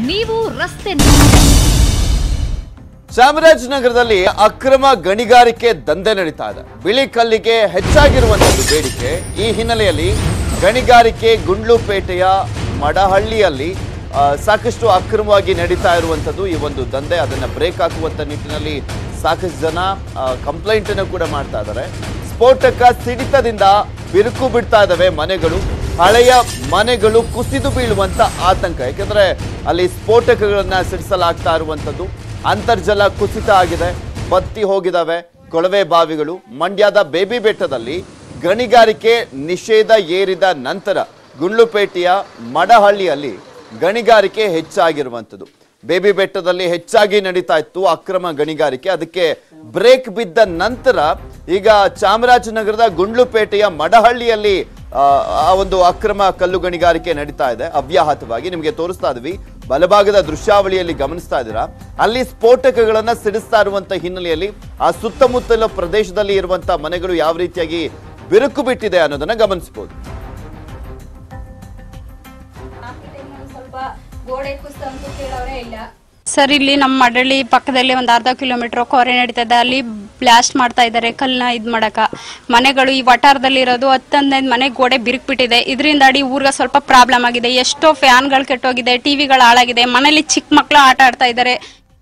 ನೀವು ರಸ್ತೆ ಚಾಮರಾಜನಗರದಲ್ಲಿ ಅಕ್ರಮ ಗಣಿಗಾರಿಕೆ ದಂಧೆ ನಡೀತಾ ಇದೆ ಬಿಳಿ ಕಲ್ಲಿಗೆ ಹೆಚ್ಚಾಗಿರುವಂತದ್ದು ಬೇಡಿಕೆ ಈ ಹಿನ್ನೆಲೆಯಲ್ಲಿ ಗಣಿಗಾರಿಕೆ ಗುಂಡ್ಲುಪೇಟೆಯ ಮಡಹಳ್ಳಿಯಲ್ಲಿ ಆ, ಸಾಕಷ್ಟು ಅಕ್ರಮವಾಗಿ ನಡೀತಾ ಇರುವಂಥದ್ದು ಈ ಒಂದು ದಂಧೆ ಅದನ್ನ ಬ್ರೇಕ್ ಹಾಕುವಂತ ನಿಟ್ಟಿನಲ್ಲಿ ಸಾಕಷ್ಟು ಜನ ಕಂಪ್ಲೇಂಟ್ ಅನ್ನು ಕೂಡ ಮಾಡ್ತಾ ಇದ್ದಾರೆ ಸ್ಫೋಟಕ ಸಿಡಿತದಿಂದ ಬಿರುಕು ಬಿಡ್ತಾ ಇದ್ದಾವೆ ಮನೆಗಳು ಹಳೆಯ ಮನೆಗಳು ಕುಸಿದು ಬೀಳುವಂತ ಆತಂಕ ಯಾಕೆಂದ್ರೆ ಅಲ್ಲಿ ಸ್ಫೋಟಕಗಳನ್ನ ಸಿಡಿಸಲಾಗ್ತಾ ಇರುವಂಥದ್ದು ಅಂತರ್ಜಲ ಕುಸಿತ ಆಗಿದೆ ಬತ್ತಿ ಹೋಗಿದಾವೆ ಕೊಳವೆ ಬಾವಿಗಳು ಮಂಡ್ಯದ ಬೇಬಿ ಬೆಟ್ಟದಲ್ಲಿ ಗಣಿಗಾರಿಕೆ ನಿಷೇಧ ಏರಿದ ನಂತರ ಗುಂಡ್ಲುಪೇಟೆಯ ಮಡಹಳ್ಳಿಯಲ್ಲಿ ಗಣಿಗಾರಿಕೆ ಹೆಚ್ಚಾಗಿರುವಂಥದ್ದು ಬೇಬಿ ಬೆಟ್ಟದಲ್ಲಿ ಹೆಚ್ಚಾಗಿ ನಡೀತಾ ಇತ್ತು ಅಕ್ರಮ ಗಣಿಗಾರಿಕೆ ಅದಕ್ಕೆ ಬ್ರೇಕ್ ಬಿದ್ದ ನಂತರ ಈಗ ಚಾಮರಾಜನಗರದ ಗುಂಡ್ಲುಪೇಟೆಯ ಮಡಹಳ್ಳಿಯಲ್ಲಿ ಆ, ಆ ಒಂದು ಅಕ್ರಮ ಕಲ್ಲು ಗಣಿಗಾರಿಕೆ ನಡೀತಾ ಇದೆ ಅವ್ಯಾಹತವಾಗಿ ನಿಮಗೆ ತೋರಿಸ್ತಾ ಇದ್ವಿ ಬಲಭಾಗದ ದೃಶ್ಯಾವಳಿಯಲ್ಲಿ ಗಮನಿಸ್ತಾ ಇದ್ದೀರಾ ಅಲ್ಲಿ ಸ್ಫೋಟಕಗಳನ್ನ ಸಿಡಿಸ್ತಾ ಇರುವಂತ ಹಿನ್ನೆಲೆಯಲ್ಲಿ ಆ ಸುತ್ತಮುತ್ತಲ ಪ್ರದೇಶದಲ್ಲಿ ಇರುವಂತ ಮನೆಗಳು ಯಾವ ರೀತಿಯಾಗಿ ಬಿರುಕು ಬಿಟ್ಟಿದೆ ಅನ್ನೋದನ್ನ ಗಮನಿಸಬಹುದು ಸ್ವಲ್ಪ ಗೋಡೆ ಕುಸಿತ ಅಂತೂ ಕೇಳೋರೇ ಇಲ್ಲ ಸರ್ ಇಲ್ಲಿ ನಮ್ಮ ಮಡಳಿ ಪಕ್ಕದಲ್ಲಿ ಒಂದು ಅರ್ಧ ಕಿಲೋಮೀಟರ್ ಕೊರೆ ನಡೀತಾ ಇದೆ ಅಲ್ಲಿ ಬ್ಲಾಸ್ಟ್ ಮಾಡ್ತಾ ಇದ್ದಾರೆ ಕಲ್ಲನ್ನ ಇದು ಮಾಡಕ ಮನೆಗಳು ಈ ವಟಾರದಲ್ಲಿ ಇರೋದು ಹತ್ತೊಂದೈದು ಮನೆ ಗೋಡೆ ಬಿರುಕ್ಬಿಟ್ಟಿದೆ ಇದರಿಂದ ಅಡಿ ಊರ್ಗ ಸ್ವಲ್ಪ ಪ್ರಾಬ್ಲಮ್ ಆಗಿದೆ ಎಷ್ಟೋ ಫ್ಯಾನ್ಗಳು ಕೆಟ್ಟೋಗಿದೆ ಟಿವಿಗಳು ಹಾಳಾಗಿದೆ ಮನೇಲಿ ಚಿಕ್ಕ ಮಕ್ಕಳು ಆಟ ಆಡ್ತಾ ಇದ್ದಾರೆ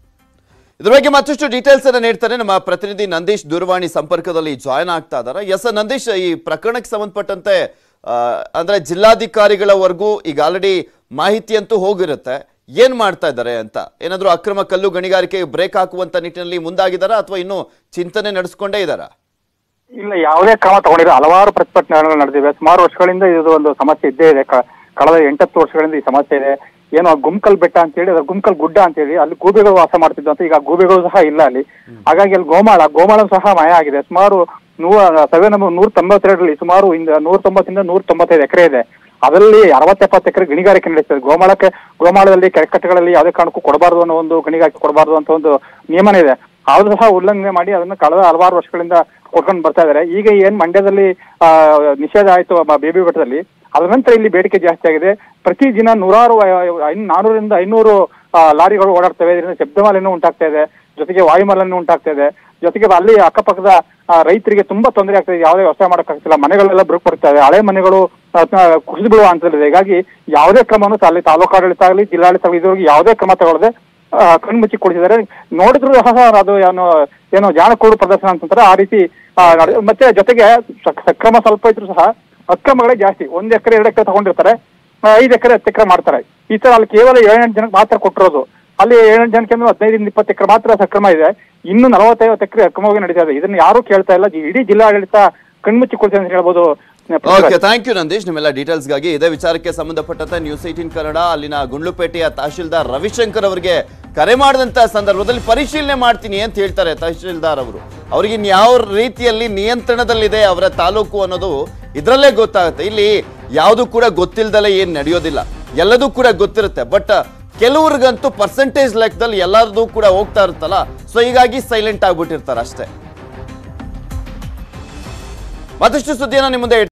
ಇದ್ರ ಬಗ್ಗೆ ಮತ್ತಷ್ಟು ಡೀಟೇಲ್ಸ್ ಅನ್ನ ನೀಡ್ತಾರೆ ನಮ್ಮ ಪ್ರತಿನಿಧಿ ನಂದೀಶ್ ದೂರವಾಣಿ ಸಂಪರ್ಕದಲ್ಲಿ ಜಾಯ್ನ್ ಆಗ್ತಾ ಇದ್ದಾರೆ ಎಸ್ ನಂದೀಶ್ ಈ ಪ್ರಕರಣಕ್ಕೆ ಸಂಬಂಧಪಟ್ಟಂತೆ ಆ, ಅಂದ್ರೆ ಜಿಲ್ಲಾಧಿಕಾರಿಗಳವರೆಗೂ ಈಗ ಆಲ್ರೆಡಿ ಮಾಹಿತಿ ಅಂತೂ ಹೋಗಿರುತ್ತೆ ಏನ್ ಮಾಡ್ತಾ ಇದ್ದಾರೆ ಅಂತ ಏನಾದ್ರೂ ಅಕ್ರಮ ಕಲ್ಲು ಗಣಿಗಾರಿಕೆ ಬ್ರೇಕ್ ಹಾಕುವಂತ ನಿಟ್ಟಿನಲ್ಲಿ ಮುಂದಾಗಿದ್ದಾರಾ ಅಥವಾ ಇನ್ನೂ ಚಿಂತನೆ ನಡೆಸ್ಕೊಂಡೇ ಇದ್ದಾರಾ ಇಲ್ಲ ಯಾವುದೇ ಕ್ರಮ ತಗೊಂಡಿಲ್ಲ ಹಲವಾರು ಪ್ರತಿಭಟನೆಗಳು ನಡೆದಿವೆ ಸುಮಾರು ವರ್ಷಗಳಿಂದ ಇದು ಒಂದು ಸಮಸ್ಯೆ ಇದ್ದೇ ಇದೆ ಕ- ಕಳೆದ ಎಂಟತ್ತು ವರ್ಷಗಳಿಂದ ಈ ಸಮಸ್ಯೆ ಇದೆ ಏನೋ ಗುಮ್ಕಲ್ ಬೆಟ್ಟ ಅಂತೇಳಿ ಅದು ಗುಮ್ಕಲ್ ಗುಡ್ಡ ಅಂತೇಳಿ ಅಲ್ಲಿ ಗೂಬೆಗಳು ವಾಸ ಮಾಡ್ತಿದ್ದು ಅಂತ ಈಗ ಗೂಬೆಗಳು ಸಹ ಇಲ್ಲ ಅಲ್ಲಿ ಹಾಗಾಗಿ ಅಲ್ಲಿ ಗೋಮಾಳ ಗೋಮಾಳ ಸಹ ಮಯ ಆಗಿದೆ ಸುಮಾರು ನೂರ ಸೆವೆನ್ ನಂಬರ್ ನೂರ ತೊಂಬತ್ತೆರಡರಲ್ಲಿ ಸುಮಾರು ಇಂದ ನೂರ ತೊಂಬತ್ತಿಂದ ನೂರ ತೊಂಬತ್ತೈದು ಎಕರೆ ಇದೆ ಅದರಲ್ಲಿ ಅರವತ್ತೆಪ್ಪತ್ತು ಎಕರೆ ಗಣಿಗಾರಿಕೆ ನಡೆಸ್ತದೆ ಗೋಮಾಳಕ್ಕೆ ಗೋಮಾಳದಲ್ಲಿ ಕೆರೆಕಟ್ಟೆಗಳಲ್ಲಿ ಯಾವುದೇ ಕಾರಣಕ್ಕೂ ಕೊಡಬಾರದು ಅನ್ನೋ ಒಂದು ಗಣಿಗಾರಿಕೆ ಕೊಡಬಾರದು ಅಂತ ಒಂದು ನಿಯಮನೇ ಇದೆ ಆದ್ರೂ ಸಹ ಉಲ್ಲಂಘನೆ ಮಾಡಿ ಅದನ್ನ ಕಳೆದ ಹಲವಾರು ವರ್ಷಗಳಿಂದ ಕೊಟ್ಕೊಂಡು ಬರ್ತಾ ಇದ್ದಾರೆ ಈಗ ಏನ್ ಮಂಡ್ಯದಲ್ಲಿ ಆ, ನಿಷೇಧ ಆಯ್ತು ಮ- ಬೇಬಿ ಬೆಟ್ಟದಲ್ಲಿ ಅದ ನಂತರ ಇಲ್ಲಿ ಬೇಡಿಕೆ ಜಾಸ್ತಿ ಆಗಿದೆ ಪ್ರತಿ ದಿನ ನೂರಾರು ಐ- ಐನ್- ನಾನೂರಿಂದ ಐನೂರು ಆ, ಲಾರಿಗಳು ಓಡಾಡ್ತವೆ ಇದರಿಂದ ಶಬ್ದ ಮಾಲಿನ್ಯ ಉಂಟಾಗ್ತಾ ಇದೆ ಜೊತೆಗೆ ವಾಯುಮಾಲಿನ್ಯ ಉಂಟಾಗ್ತಾ ಇದೆ ಜೊತೆಗೆ ಅಲ್ಲಿ ಅಕ್ಕಪಕ್ಕದ ಆ, ರೈತರಿಗೆ ತುಂಬಾ ತೊಂದರೆ ಆಗ್ತಾ ಇದೆ ಯಾವುದೇ ವ್ಯವಸಾಯ ಮಾಡೋಕ್ಕಾಗ್ತಿಲ್ಲ ಮನೆಗಳೆಲ್ಲ ಬುರುಕು ಬರ್ತಾ ಇದೆ ಹಳೆ ಮನೆಗಳು ಆ, ತ- ಕುಸಿದು ಬೀಳುವ ಹಂತದಲ್ಲಿದೆ ಹೀಗಾಗಿ ಯಾವುದೇ ಕ್ರಮವನ್ನು ಅಲ್ಲಿ ತಾಲೂಕಾಡಳಿತ ಆಗಲಿ ಜಿಲ್ಲಾಡಳಿತ ಆಗಲಿ ಇದುವರೆಗೆ ಯಾವುದೇ ಕ್ರಮ ತಗೊಳ್ಳದೆ ಆ, ಕಣ್ಮುಚ್ಚಿ ಕೊಡಿಸಿದ್ದಾರೆ ನೋಡಿದ್ರು ಸಹ ಅದು ಏನೋ ಏನೋ ಜಾಣಕೋಡು ಪ್ರದರ್ಶನ ಅಂತಂತಾರೆ ಆ ರೀತಿ ಆ, ನಡೆ- ಮತ್ತೆ ಜೊತೆಗೆ ಸಕ್- ಸಕ್ರಮ ಸ್ವಲ್ಪ ಇದ್ರು ಸಹ ಅಕ್ರಮಗಳೇ ಜಾಸ್ತಿ ಒಂದ್ ಎಕರೆ ಎರಡು ಎಕರೆ ತಗೊಂಡಿರ್ತಾರೆ ಆ, ಐದು ಎಕರೆ ಹತ್ತು ಎಕರೆ ಮಾಡ್ತಾರೆ ಈ ತರ ಅಲ್ಲಿ ಕೇವಲ ಏಳೆಂಟು ಜನಕ್ಕೆ ಮಾತ್ರ ಕೊಟ್ಟಿರೋದು ಅಲ್ಲಿ ಏಳೆಂಟು ಜನಕ್ಕೆ ಅಂದ್ರೆ ಹದಿನೈದರಿಂದ ಇಪ್ಪತ್ತು ಎಕರೆ ಮಾತ್ರ ಸಕ್ರಮ ಇದೆ ಇನ್ನು ನಲವತ್ತೈವತ್ತು ಎಕರೆ ಅಕ್ರಮವಾಗಿ ನಡೀತಾ ಇದೆ ಇದನ್ನ ಯಾರು ಕೇಳ್ತಾ ಇಲ್ಲ ಇಡೀ ಜಿಲ್ಲಾಡಳಿತ ಕಣ್ಮುಚ್ಚಿ ಕೊಡ್ತಾರೆ ಅಂತ ಹೇಳ್ಬೋದು ಓಕೆ ಥ್ಯಾಂಕ್ ಯು ನಂದೀಶ್ ನಿಮ್ಮೆಲ್ಲ ಡೀಟೇಲ್ಸ್ಗಾಗಿ ಇದೇ ವಿಚಾರಕ್ಕೆ ಸಂಬಂಧಪಟ್ಟಂತೆ ನ್ಯೂಸ್ ಏಟೀನ್ ಕನ್ನಡ ಅಲ್ಲಿನ ಗುಂಡ್ಲುಪೇಟೆಯ ತಹಶೀಲ್ದಾರ್ ರವಿಶಂಕರ್ ಅವರಿಗೆ ಕರೆ ಮಾಡಿದಂತ ಸಂದರ್ಭದಲ್ಲಿ ಪರಿಶೀಲನೆ ಮಾಡ್ತೀನಿ ಅಂತ ಹೇಳ್ತಾರೆ ತಹಶೀಲ್ದಾರ್ ಅವರು ಅವ್ರಿಗೆ ಇನ್ಯಾವ ರೀತಿಯಲ್ಲಿ ನಿಯಂತ್ರಣದಲ್ಲಿದೆ ಅವರ ತಾಲೂಕು ಅನ್ನೋದು ಇದರಲ್ಲೇ ಗೊತ್ತಾಗುತ್ತೆ ಇಲ್ಲಿ ಯಾವುದು ಕೂಡ ಗೊತ್ತಿಲ್ದಲೆ ಏನ್ ನಡೆಯೋದಿಲ್ಲ ಎಲ್ಲದೂ ಕೂಡ ಗೊತ್ತಿರುತ್ತೆ ಬಟ್ ಕೆಲವ್ರಿಗಂತೂ ಪರ್ಸೆಂಟೇಜ್ ಲೆಕ್ಕದಲ್ಲಿ ಎಲ್ಲರದು ಕೂಡ ಹೋಗ್ತಾ ಇರುತ್ತಲ್ಲ ಸೊ ಹೀಗಾಗಿ ಸೈಲೆಂಟ್ ಆಗ್ಬಿಟ್ಟಿರ್ತಾರೆ ಅಷ್ಟೇ ಮತ್ತಷ್ಟು ಸುದ್ದಿಯನ್ನು ನಿಮ್ಮ ಮುಂದೆ